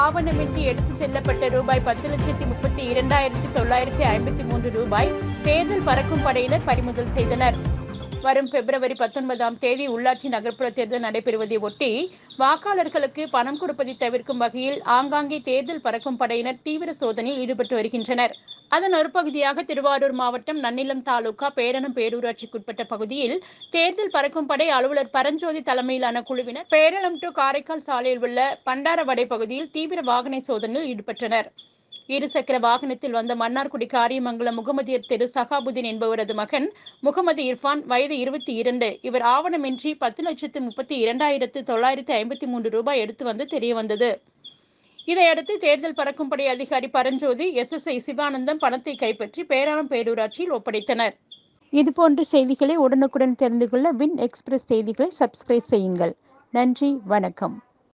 ஆவணமின்றி எடுத்து செல்லப்பட்ட ரூபாய் பத்து லட்சத்தி முப்பத்தி இரண்டாயிரத்தி தொள்ளாயிரத்தி ஐம்பத்தி மூன்று ரூபாய் தேர்தல் பறக்கும் படையினர் பறிமுதல் செய்தனர் வரும் பிப்ரவரி பத்தொன்பதாம் தேதி உள்ளாட்சி நகர்ப்புற தேர்தல் நடைபெறுவதை ஒட்டி வாக்காளர்களுக்கு பணம் கொடுப்பதை தவிர்க்கும் வகையில் ஆங்காங்கே தேர்தல் பறக்கும் படையினர் தீவிர சோதனையில் ஈடுபட்டு வருகின்றனர் அதன் ஒரு பகுதியாக திருவாரூர் மாவட்டம் நன்னிலம் தாலுகா பேரணம் பேரூராட்சிக்குட்பட்ட பகுதியில் தேர்தல் பறக்கும் படை அலுவலர் பரஞ்சோதி தலைமையிலான குழுவினர் பேரளம் டு காரைக்கால் சாலையில் உள்ள பண்டாரவடை பகுதியில் தீவிர வாகன சோதனையில் ஈடுபட்டனர் இருசக்கர வாகனத்தில் வந்த மன்னார்குடி காரியமங்கலம் முகமதியர் தெரு சகாபுதீன் என்பவரது மகன் முகமது இர்ஃபான் வயது இருபத்தி இரண்டு இவர் ஆவணமின்றி பத்து லட்சத்து முப்பத்தி இரண்டாயிரத்து தொள்ளாயிரத்து ஐம்பத்தி மூன்று ரூபாய் எடுத்து வந்து தெரிய வந்தது இதையடுத்து தேர்தல் பறக்கும்படை அதிகாரி பரஞ்சோதி எஸ்எஸ்ஐ சிவானந்தம் பணத்தை கைப்பற்றி பேராளம் பேரூராட்சியில் ஒப்படைத்தனர் இதுபோன்ற செய்திகளை உடனுக்குடன் தெரிந்து கொள்ள வின் எக்ஸ்பிரஸ் செய்திகளை சப்ஸ்கிரைப் செய்யுங்கள் நன்றி வணக்கம்